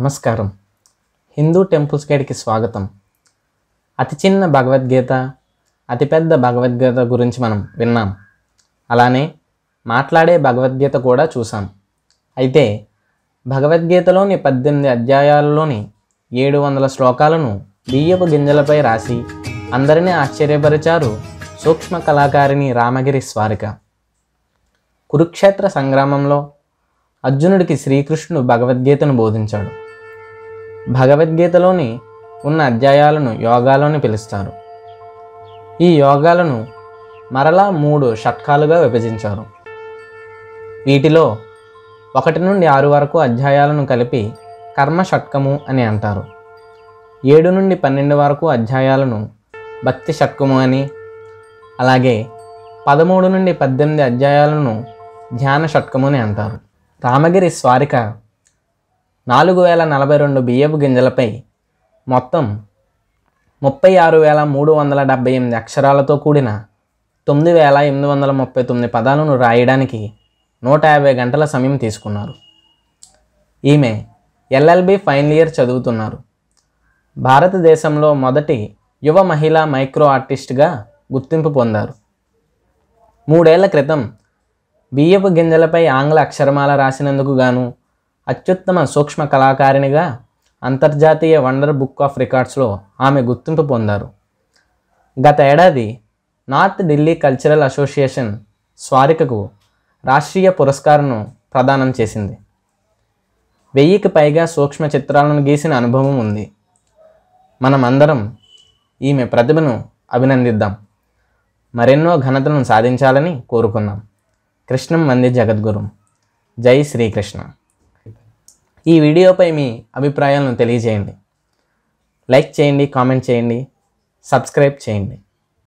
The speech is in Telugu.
నమస్కారం హిందూ టెంపుల్స్ గైడ్కి స్వాగతం అతి చిన్న భగవద్గీత అతిపెద్ద భగవద్గీత గురించి మనం విన్నాం అలానే మాట్లాడే భగవద్గీత కూడా చూసాం అయితే భగవద్గీతలోని పద్దెనిమిది అధ్యాయాలలోని ఏడు వందల శ్లోకాలను బియ్యపు గింజలపై రాసి అందరినీ ఆశ్చర్యపరిచారు సూక్ష్మ కళాకారిణి రామగిరి స్వారిక కురుక్షేత్ర సంగ్రామంలో అర్జునుడికి శ్రీకృష్ణుడు భగవద్గీతను బోధించాడు భగవద్గీతలోని ఉన్న అధ్యాయాలను యోగాలని పిలుస్తారు ఈ యోగాలను మరలా మూడు షట్కాలుగా విభజించారు వీటిలో ఒకటి నుండి ఆరు వరకు అధ్యాయాలను కలిపి కర్మ షట్కము అని అంటారు ఏడు నుండి పన్నెండు వరకు అధ్యాయాలను భక్తి షట్కము అని అలాగే పదమూడు నుండి పద్దెనిమిది అధ్యాయాలను ధ్యాన షట్కము అని అంటారు రామగిరి స్వారిక నాలుగు వేల నలభై రెండు బియ్యపు గింజలపై మొత్తం ముప్పై ఆరు వేల మూడు వందల డెబ్బై ఎనిమిది అక్షరాలతో కూడిన తొమ్మిది వేల ఎనిమిది వందల ముప్పై తొమ్మిది పదాలను రాయడానికి నూట యాభై గంటల సమయం తీసుకున్నారు ఈమె ఎల్ఎల్బి ఫైనల్ ఇయర్ చదువుతున్నారు భారతదేశంలో మొదటి యువ మహిళా మైక్రో ఆర్టిస్ట్గా గుర్తింపు పొందారు మూడేళ్ల క్రితం బియ్యపు గింజలపై ఆంగ్ల అక్షరమాల రాసినందుకు గాను అత్యుత్తమ సూక్ష్మ కళాకారిణిగా అంతర్జాతీయ వండర్ బుక్ ఆఫ్ రికార్డ్స్లో ఆమె గుర్తింపు పొందారు గత ఏడాది నార్త్ ఢిల్లీ కల్చరల్ అసోసియేషన్ స్వారికకు రాష్ట్రీయ పురస్కారం ప్రదానం చేసింది వెయ్యికి పైగా సూక్ష్మ చిత్రాలను గీసిన అనుభవం ఉంది మనమందరం ఈమె ప్రతిభను అభినందిద్దాం మరెన్నో ఘనతలను సాధించాలని కోరుకుందాం కృష్ణం మంది జగద్గురు జై శ్రీకృష్ణ ఈ వీడియోపై మీ అభిప్రాయాలను తెలియజేయండి లైక్ చేయండి కామెంట్ చేయండి సబ్స్క్రైబ్ చేయండి